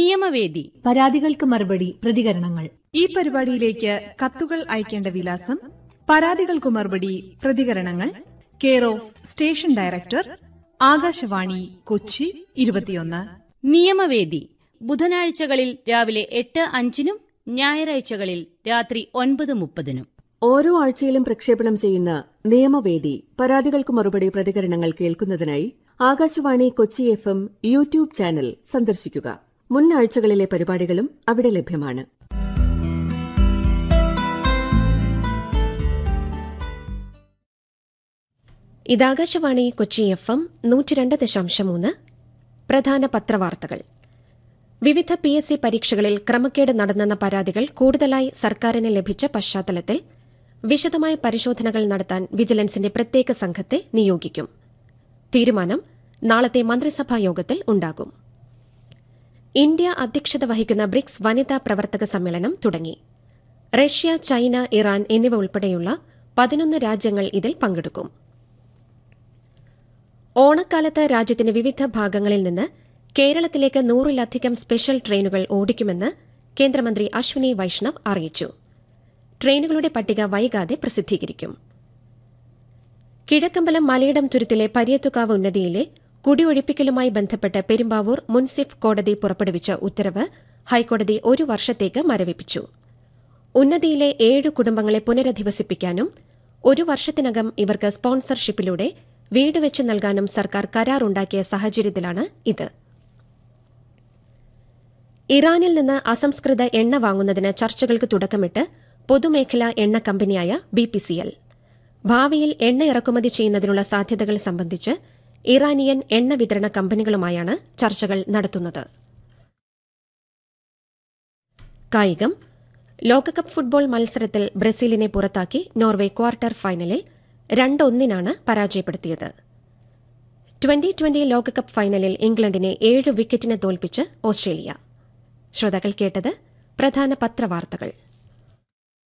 നിയമവേദി പരാതികൾക്ക് മറുപടി പ്രതികരണങ്ങൾ ഈ പരിപാടിയിലേക്ക് കത്തുകൾ അയക്കേണ്ട വിലാസം പരാതികൾക്കു മറുപടി പ്രതികരണങ്ങൾ care of station director Akashvani Kochi ഇരുപത്തിയൊന്ന് നിയമവേദി ബുധനാഴ്ചകളിൽ രാവിലെ എട്ട് അഞ്ചിനും ഞായറാഴ്ചകളിൽ രാത്രി ഒൻപത് മുപ്പതിനും ഓരോ ആഴ്ചയിലും പ്രക്ഷേപണം ചെയ്യുന്ന നിയമവേദി പരാതികൾക്ക് മറുപടി പ്രതികരണങ്ങൾ കേൾക്കുന്നതിനായി Akashvani Kochi F M YouTube channel സന്ദർശിക്കുക മുൻ ആഴ്ചകളിലെ പരിപാടികളും അവിടെ ലഭ്യമാണ് ഇതാകാശവാണി കൊച്ചി എഫ് എം നൂറ്റിരണ്ട് ദശാംശം മൂന്ന് പ്രധാന പത്രവാർത്തകൾ വിവിധ പി എസ് സി പരീക്ഷകളിൽ ക്രമക്കേട് നടന്നെന്ന പരാതികൾ കൂടുതലായി സർക്കാരിന് ലഭിച്ച പശ്ചാത്തലത്തിൽ വിശദമായ പരിശോധനകൾ നടത്താൻ വിജിലൻസിന്റെ പ്രത്യേക സംഘത്തെ നിയോഗിക്കും തീരുമാനം നാളത്തെ മന്ത്രിസഭാ യോഗത്തിൽ ഉണ്ടാകും ഇന്ത്യ അധ്യക്ഷത വഹിക്കുന്ന ബ്രിക്സ് വനിതാ പ്രവർത്തക സമ്മേളനം തുടങ്ങി റഷ്യ ചൈന ഇറാൻ എന്നിവ ഉൾപ്പെടെയുള്ള പതിനൊന്ന് രാജ്യങ്ങൾ ഇതിൽ പങ്കെടുക്കും ഓണക്കാലത്ത് രാജ്യത്തിന്റെ വിവിധ ഭാഗങ്ങളിൽ നിന്ന് കേരളത്തിലേക്ക് നൂറിലധികം സ്പെഷ്യൽ ട്രെയിനുകൾ ഓടിക്കുമെന്ന് കേന്ദ്രമന്ത്രി അശ്വിനി വൈഷ്ണവ് അറിയിച്ചു ട്രെയിനുകളുടെ പട്ടിക വൈകാതെ പ്രസിദ്ധീകരിക്കും കിഴക്കമ്പലം മലയിടം തുരുത്തിലെ പരിയത്തുകാവ് ഉന്നതിയിലെ കുടിയൊഴിപ്പിക്കലുമായി ബന്ധപ്പെട്ട് പെരുമ്പാവൂർ മുൻസിഫ് കോടതി പുറപ്പെടുവിച്ച ഉത്തരവ് ഹൈക്കോടതി ഒരു വർഷത്തേക്ക് മരവിപ്പിച്ചു ഉന്നതിയിലെ ഏഴ് കുടുംബങ്ങളെ പുനരധിവസിപ്പിക്കാനും ഒരു വർഷത്തിനകം ഇവർക്ക് സ്പോൺസർഷിപ്പിലൂടെ വീട് വെച്ച് നൽകാനും സർക്കാർ കരാറുണ്ടാക്കിയ സാഹചര്യത്തിലാണ് ഇത് ഇറാനിൽ നിന്ന് അസംസ്കൃത എണ്ണ വാങ്ങുന്നതിന് ചർച്ചകൾക്ക് തുടക്കമിട്ട് പൊതുമേഖലാ എണ്ണ കമ്പനിയായ ബിപിസിഎൽ ഭാവിയിൽ എണ്ണ ഇറക്കുമതി ചെയ്യുന്നതിനുള്ള സാധ്യതകൾ സംബന്ധിച്ച് ഇറാനിയൻ എണ്ണ വിതരണ കമ്പനികളുമായാണ് ചർച്ചകൾ നടത്തുന്നത് കായികം ലോകകപ്പ് ഫുട്ബോൾ മത്സരത്തിൽ ബ്രസീലിനെ പുറത്താക്കി നോർവെ ക്വാർട്ടർ ഫൈനലിൽ രണ്ടൊന്നിനാണ് പരാജയപ്പെടുത്തിയത് ട്വന്റി ട്വന്റി ലോകകപ്പ് ഫൈനലിൽ ഇംഗ്ലണ്ടിനെ ഏഴ് വിക്കറ്റിന് തോൽപ്പിച്ച് ഓസ്ട്രേലിയ ശ്രോതാക്കൾ കേട്ടത് പ്രധാന പത്രവാർത്തകൾ